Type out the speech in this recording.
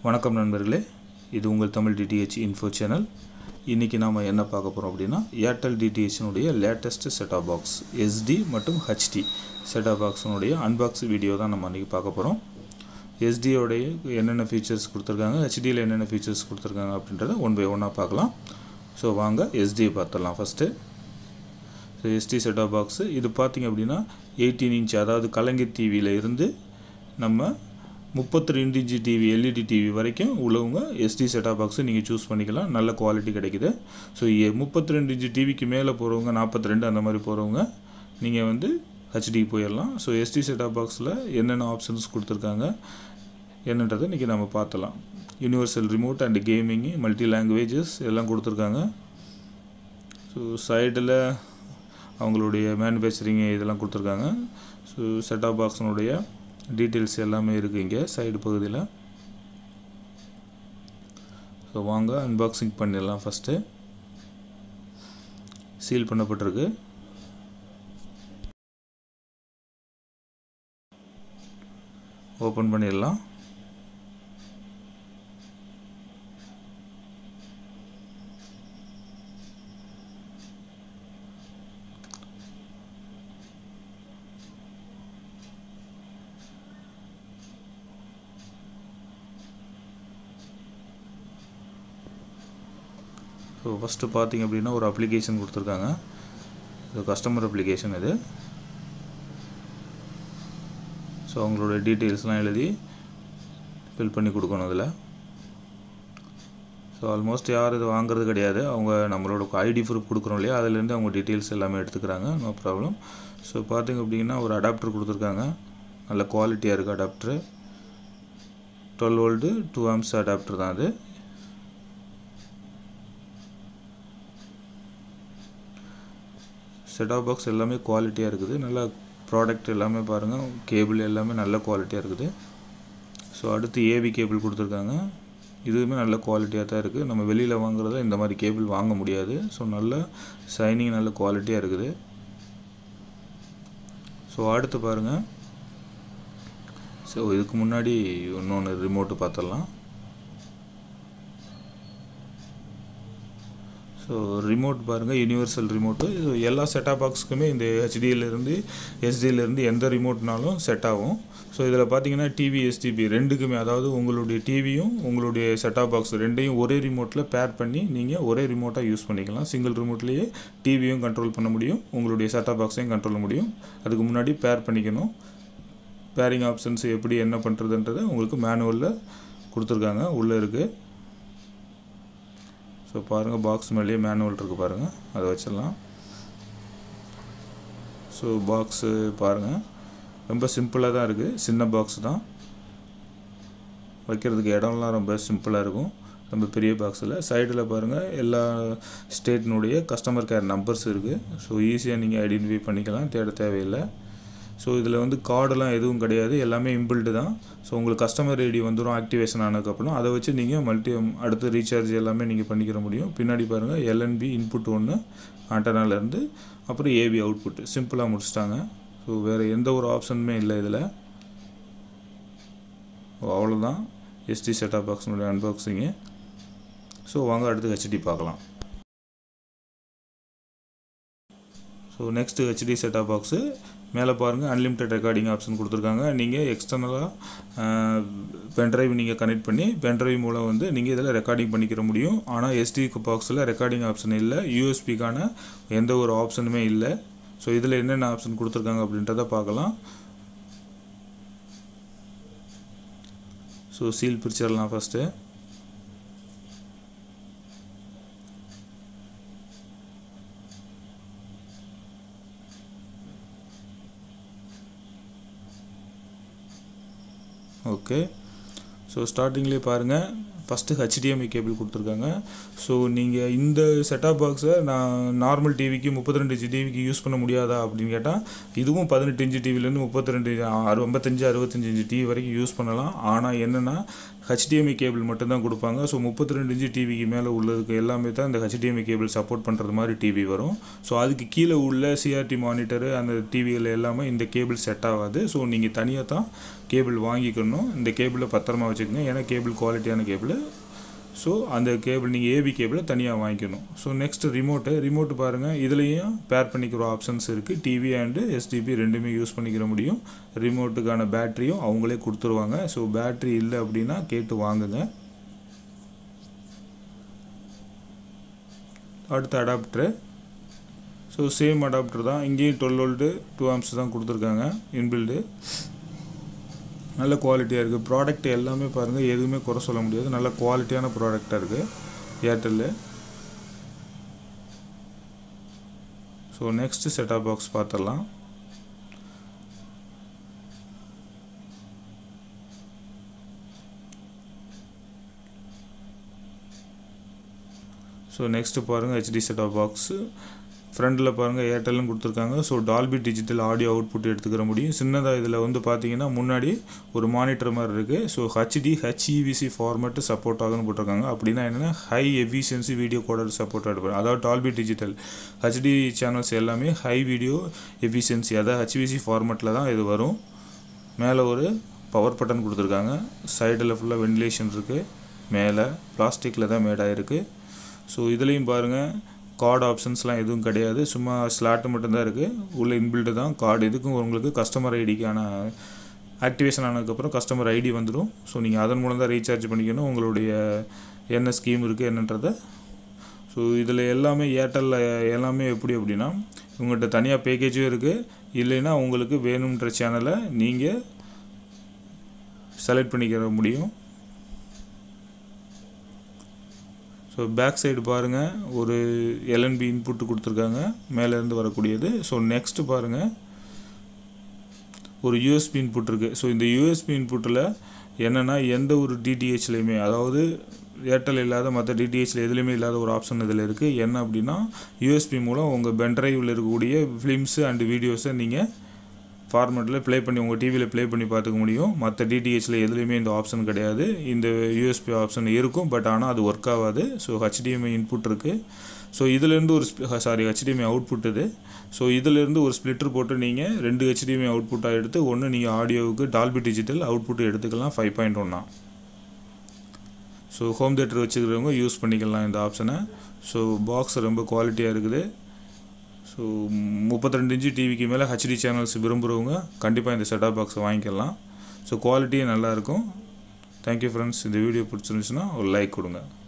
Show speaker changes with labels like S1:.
S1: வணக்கம் நண்பர்களே இது உங்கள் தமிழ் டிடிஹெச் இன்ஃபோ சேனல் இன்றைக்கி நாம் என்ன பார்க்க போகிறோம் அப்படின்னா ஏர்டெல் டிடிஹெச்னுடைய லேட்டஸ்ட் செட்டாப் பாக்ஸ் எஸ்டி மற்றும் ஹெச்டி செட்டாப் பாக்ஸினுடைய அன்பாக்ஸ் வீடியோ தான் நம்ம அன்றைக்கி பார்க்க போகிறோம் எஸ்டியோடைய என்னென்ன ஃபீச்சர்ஸ் கொடுத்துருக்காங்க ஹெச்டியில் என்னென்ன ஃபீச்சர்ஸ் கொடுத்துருக்காங்க அப்படின்றத ஒன் பை ஒன்னாக பார்க்கலாம் ஸோ வாங்க எஸ்டியை பார்த்துடலாம் first so SD set top box இது பார்த்திங்க அப்படின்னா எயிட்டீன் இன்ச் அதாவது கலைஞர் டிவியில் இருந்து நம்ம முப்பத்தி ரெண்டு இன்ச்சு டிவி எல்இடி டிவி வரைக்கும் உள்ளவங்க எஸ்டி செட்டாப் பாக்ஸு நீங்கள் சூஸ் பண்ணிக்கலாம் நல்ல குவாலிட்டி கிடைக்குது ஸோ முப்பத்தி ரெண்டு இன்ச்சு டிவிக்கு மேலே போகிறவங்க நாற்பத்தி ரெண்டு அந்த மாதிரி போகிறவங்க நீங்கள் வந்து ஹெச்டிக்கு போயிடலாம் ஸோ எஸ்டி செட்டாப் பாக்ஸில் என்னென்ன ஆப்ஷன்ஸ் கொடுத்துருக்காங்க என்னன்றதை இன்றைக்கி நம்ம பார்த்தலாம் universal remote and gaming multi languages எல்லாம் கொடுத்துருக்காங்க ஸோ சைடில் அவங்களுடைய மேனுஃபேக்சரிங் இதெல்லாம் கொடுத்துருக்காங்க ஸோ செட்டாப் பாக்ஸினுடைய டீட்டெயில்ஸ் எல்லாமே இருக்குது இங்கே சைடு பகுதியில் ஸோ வாங்க அன்பாக்சிங் பண்ணிடலாம் ஃபஸ்ட்டு சீல் பண்ணப்பட்டிருக்கு ஓப்பன் பண்ணிடலாம் ஸோ ஃபஸ்ட்டு பார்த்தீங்க அப்படின்னா ஒரு அப்ளிகேஷன் கொடுத்துருக்காங்க இது கஸ்டமர் அப்ளிகேஷன் இது ஸோ அவங்களோட டீட்டெயில்ஸ்லாம் எழுதி ஃபில் பண்ணி கொடுக்கணும் அதில் ஸோ ஆல்மோஸ்ட் யார் இது வாங்குறது கிடையாது அவங்க நம்மளோட ஐடி ப்ரூஃப் கொடுக்குறோம் இல்லையா அதுலேருந்து அவங்க டீட்டெயில்ஸ் எல்லாமே எடுத்துக்கிறாங்க நோ ப்ராப்ளம் ஸோ பார்த்திங்க அப்படின்னா ஒரு அடாப்டர் கொடுத்துருக்காங்க நல்ல குவாலிட்டியாக இருக்குது adapter twelve volt two amps adapter தான் அது செட்டாப் பாக்ஸ் எல்லாமே குவாலிட்டியாக இருக்குது நல்லா ப்ராடக்ட் எல்லாமே பாருங்கள் கேபிள் எல்லாமே நல்ல குவாலிட்டியாக இருக்குது ஸோ அடுத்து ஏவி கேபிள் கொடுத்துருக்காங்க இதுவுமே நல்ல குவாலிட்டியாக தான் இருக்குது நம்ம வெளியில் வாங்குறத இந்த மாதிரி கேபிள் வாங்க முடியாது ஸோ நல்ல ஷைனிங் நல்ல குவாலிட்டியாக இருக்குது ஸோ அடுத்து பாருங்கள் ஸோ இதுக்கு முன்னாடி இன்னொன்று ரிமோட்டு பார்த்துடலாம் ஸோ ரிமோட் பாருங்கள் யூனிவர்சல் ரிமோட்டு இது எல்லா செட்டாப் பாக்ஸுக்குமே இந்த ஹெச்டியிலேருந்து எஸ்டியிலேருந்து எந்த ரிமோட்னாலும் செட் ஆகும் ஸோ இதில் பார்த்தீங்கன்னா டிவி எஸ்டிபி ரெண்டுக்குமே அதாவது உங்களுடைய டிவியும் உங்களுடைய செட்டாப் பாக்ஸ் ரெண்டையும் ஒரே ரிமோட்டில் பேர் பண்ணி நீங்கள் ஒரே ரிமோட்டாக யூஸ் பண்ணிக்கலாம் சிங்கிள் ரிமோட்லேயே டிவியும் கண்ட்ரோல் பண்ண முடியும் உங்களுடைய செட்டாப் பாக்ஸையும் கண்ட்ரோல் பண்ண முடியும் அதுக்கு முன்னாடி பேர் பண்ணிக்கணும் பேரிங் ஆப்ஷன்ஸ் எப்படி என்ன பண்ணுறதுன்றதை உங்களுக்கு மேனுவலில் கொடுத்துருக்காங்க உள்ளே இருக்குது ஸோ பாருங்கள் பாக்ஸ் மேலேயே மேனுவல் இருக்குது பாருங்கள் அதை வச்சிடலாம் ஸோ பாக்ஸு பாருங்கள் ரொம்ப சிம்பிளாக தான் இருக்குது சின்ன பாக்ஸ் தான் வைக்கிறதுக்கு இடம்லாம் ரொம்ப சிம்பிளாக இருக்கும் ரொம்ப பெரிய பாக்ஸில் சைடில் பாருங்கள் எல்லா ஸ்டேட்டினுடைய கஸ்டமர் கேர் நம்பர்ஸ் இருக்குது ஸோ ஈஸியாக நீங்கள் ஐடென்டிஃபை பண்ணிக்கலாம் தேட தேவையில்லை ஸோ இதில் வந்து கார்டெல்லாம் எதுவும் கிடையாது எல்லாமே இம்பிள்டு தான் ஸோ உங்களுக்கு கஸ்டமர் ஐடி வந்துடும் ஆக்டிவேஷன் ஆனதுக்கப்புறம் அதை வச்சு நீங்கள் மல்டி அடுத்து ரீசார்ஜ் எல்லாமே நீங்கள் பண்ணிக்கிற முடியும் பின்னாடி பாருங்கள் எல்என்பி இன்புட் ஒன்று ஆண்டனாலேருந்து அப்புறம் ஏபி அவுட்புட் சிம்பிளாக முடிச்சிட்டாங்க ஸோ வேறு எந்த ஒரு ஆப்ஷனுமே இல்லை இதில் அவ்வளோதான் எஸ்டி செட்டாப் பாக்ஸினுடைய அன்பாக்சிங்கு ஸோ வாங்க அடுத்து ஹெச்டி பார்க்கலாம் so next HD set top box மேலே பாருங்கள் அன்லிமிட்டட் ரெக்கார்டிங் ஆப்ஷன் கொடுத்துருக்காங்க நீங்கள் எக்ஸ்டர்னலாக பென்ட்ரைவ் நீங்கள் கனெக்ட் பண்ணி பென்ட்ரைவ் மூலம் வந்து நீங்கள் இதில் ரெக்கார்டிங் பண்ணிக்கிற முடியும் ஆனால் எஸ்டி பாக்ஸில் ரெக்கார்டிங் ஆப்ஷன் இல்லை யூஎஸ்பிக்கான எந்த ஒரு ஆப்ஷனுமே இல்லை ஸோ இதில் என்னென்ன ஆப்ஷன் கொடுத்துருக்காங்க அப்படின்றத பார்க்கலாம் ஸோ சீல் பிரிச்சிடலாம் ஃபஸ்ட்டு ஓகே ஸோ ஸ்டார்டிங்லேயே பாருங்கள் ஃபஸ்ட்டு ஹெச்டிஎம்ஐ கேபிள் கொடுத்துருக்காங்க ஸோ நீங்கள் இந்த செட்டாப் பாக்ஸை நான் நார்மல் டிவிக்கு முப்பத்தி ரெண்டு இன்ச்சு டிவிக்கு யூஸ் பண்ண முடியாதா அப்படின்னு கேட்டால் இதுவும் பதினெட்டு இன்ச்சு டிவிலேருந்து முப்பத்தி ரெண்டு ஐம்பத்தஞ்சு அறுபத்தஞ்சு இன்ச்சு டிவி வரைக்கும் யூஸ் பண்ணலாம் ஆனால் என்னென்னா ஹெச்டிஎம்ஐ கேபிள் மட்டும்தான் கொடுப்பாங்க ஸோ முப்பத்தி ரெண்டு இன்ச்சு டிவிக்கு மேலே உள்ளதுக்கு எல்லாமே தான் இந்த ஹெச்டிஎம்ஐ கேபிள் சப்போர்ட் பண்ணுறது மாதிரி டிவி வரும் ஸோ அதுக்கு கீழே உள்ள சிஆர்டி மானிட்டரு அந்த டிவிகள் எல்லாமே இந்த கேபிள் செட் ஆகாது ஸோ நீங்கள் தனியாக தான் கேபிள் வாங்கிக்கணும் இந்த கேபிளை பத்திரமா வச்சுக்கோங்க ஏன்னா கேபிள் குவாலிட்டியான கேபிள் ஸோ அந்த கேபிள் நீங்கள் ஏபி கேபிளை தனியாக வாங்கிக்கணும் ஸோ நெக்ஸ்ட் ரிமோட்டு ரிமோட்டு பாருங்கள் இதுலேயும் பேர் பண்ணிக்கிற ஆப்ஷன்ஸ் இருக்குது டிவி அண்டு எஸ்டிபி ரெண்டுமே யூஸ் பண்ணிக்கிற முடியும் ரிமோட்டுக்கான பேட்டரியும் அவங்களே கொடுத்துருவாங்க ஸோ பேட்ரி இல்லை அப்படின்னா கேட்டு வாங்குங்க அடுத்த அடாப்டரு ஸோ சேம் அடாப்டர் தான் இங்கேயும் டுவெல் வோல்ட்டு டூ ஆம்ஸ் தான் கொடுத்துருக்காங்க இன்பில்டு நல்ல குவாலிட்டியாக இருக்குது ப்ராடக்ட் எல்லாமே பாருங்கள் எதுவுமே குறை சொல்ல முடியாது நல்ல குவாலிட்டியான ப்ராடக்டாக இருக்குது Airtel so next set top box பார்த்துடலாம் ஸோ நெக்ஸ்ட்டு பாருங்கள் ஹெச்டி செட்டாப் பாக்ஸு ஃப்ரண்டில் பாருங்கள் ஏர்டெல்லும் கொடுத்துருக்காங்க so Dolby digital audio output எடுத்துக்கிற முடியும் சின்னதாக இதில் வந்து பார்த்தீங்கன்னா முன்னாடி ஒரு மானிட்டர் மாதிரி இருக்குது so HD HEVC format support ஆகுன்னு போட்டிருக்காங்க அப்படின்னா என்னென்னா high efficiency video coder support எடுப்பாங்க அதாவது டால்பி டிஜிட்டல் ஹச்டி சேனல்ஸ் எல்லாமே ஹை வீடியோ எஃபிஷியன்சி அதாவது ஹெச்விசி ஃபார்மேட்டில் தான் இது வரும் மேலே ஒரு பவர் பட்டன் கொடுத்துருக்காங்க சைடில் ஃபுல்லாக வென்டிலேஷன் இருக்குது மேலே பிளாஸ்டிக்கில் தான் மேடாயிருக்கு ஸோ இதுலேயும் பாருங்கள் கார்டு ஆப்ஷன்ஸ்லாம் எதுவும் கிடையாது சும்மா ஸ்லாட்டு மட்டும்தான் இருக்குது உள்ள இன்பில்டு தான் கார்டு இதுக்கும் உங்களுக்கு கஸ்டமர் ஐடிக்கான ஆக்டிவேஷன் ஆனதுக்கப்புறம் கஸ்டமர் ஐடி வந்துடும் ஸோ நீங்கள் அதன் மூலம் தான் ரீசார்ஜ் பண்ணிக்கணும் உங்களுடைய என்ன ஸ்கீம் இருக்குது என்னன்றதை ஸோ இதில் எல்லாமே ஏர்டெல்லில் எல்லாமே எப்படி அப்படின்னா உங்கள்கிட்ட தனியாக பேக்கேஜும் இருக்குது இல்லைன்னா உங்களுக்கு வேணுன்ற சேனலை நீங்கள் செலக்ட் பண்ணிக்கிற முடியும் ஸோ பேக் சைடு பாருங்கள் ஒரு எல்என்பி இன்புட்டு கொடுத்துருக்காங்க மேலேருந்து வரக்கூடியது ஸோ நெக்ஸ்ட்டு பாருங்கள் ஒரு யூஎஸ்பி இன்புட் இருக்குது ஸோ இந்த யூஎஸ்பி இன்புட்டில் என்னென்னா எந்த ஒரு டிடிஹெச்லேயுமே அதாவது ஏர்டெல் இல்லாத மற்ற டிடிஹெச்சில் எதுலேயுமே இல்லாத ஒரு ஆப்ஷன் இதில் இருக்குது என்ன அப்படின்னா யூஎஸ்பி மூலம் உங்கள் பென்ட்ரைவில் இருக்கக்கூடிய ஃபிலிம்ஸு அண்டு வீடியோஸை நீங்கள் ஃபார்மேட்டில் ப்ளே பண்ணி உங்கள் டிவியில் ப்ளே பண்ணி பார்த்துக்க முடியும் மற்ற டிடிஹெச்சில் எதுலேயுமே இந்த ஆப்ஷன் கிடையாது இந்த யூஎஸ்பி ஆப்ஷன் இருக்கும் பட் ஆனால் அது ஒர்க் ஆகாது ஸோ ஹெச்டிஎம்ஐ இன்புட் இருக்குது ஸோ இதுலேருந்து ஒரு சாரி ஹெச்டிஎம்ஐ அவுட்புட் இது ஸோ இதிலேருந்து ஒரு ஸ்ப்ளிட்டர் போட்டு நீங்கள் ரெண்டு ஹெச்டிஎம்ஐ அவுட்புட்டாக எடுத்து ஒன்று நீங்கள் ஆடியோவுக்கு டால்பி டிஜிட்டல் அவுட்புட் எடுத்துக்கலாம் ஃபைவ் பாயிண்ட் ஒன்னா ஸோ ஹோம் தேட்டர் வச்சுக்கிறவங்க யூஸ் பண்ணிக்கலாம் இந்த ஆப்ஷனை ஸோ பாக்ஸ் ரொம்ப குவாலிட்டியாக இருக்குது ஸோ முப்பத்தி ரெண்டு இன்ச்சு டிவிக்கு மேலே ஹெச்டி சேனல்ஸ் விரும்புகிறவங்க கண்டிப்பாக இந்த செட்டாப் பாக்ஸை வாங்கிக்கலாம் ஸோ குவாலிட்டியும் நல்லாயிருக்கும் தேங்க்யூ ஃப்ரெண்ட்ஸ் இந்த வீடியோ பிடிச்சிருந்துச்சுன்னா ஒரு லைக் கொடுங்க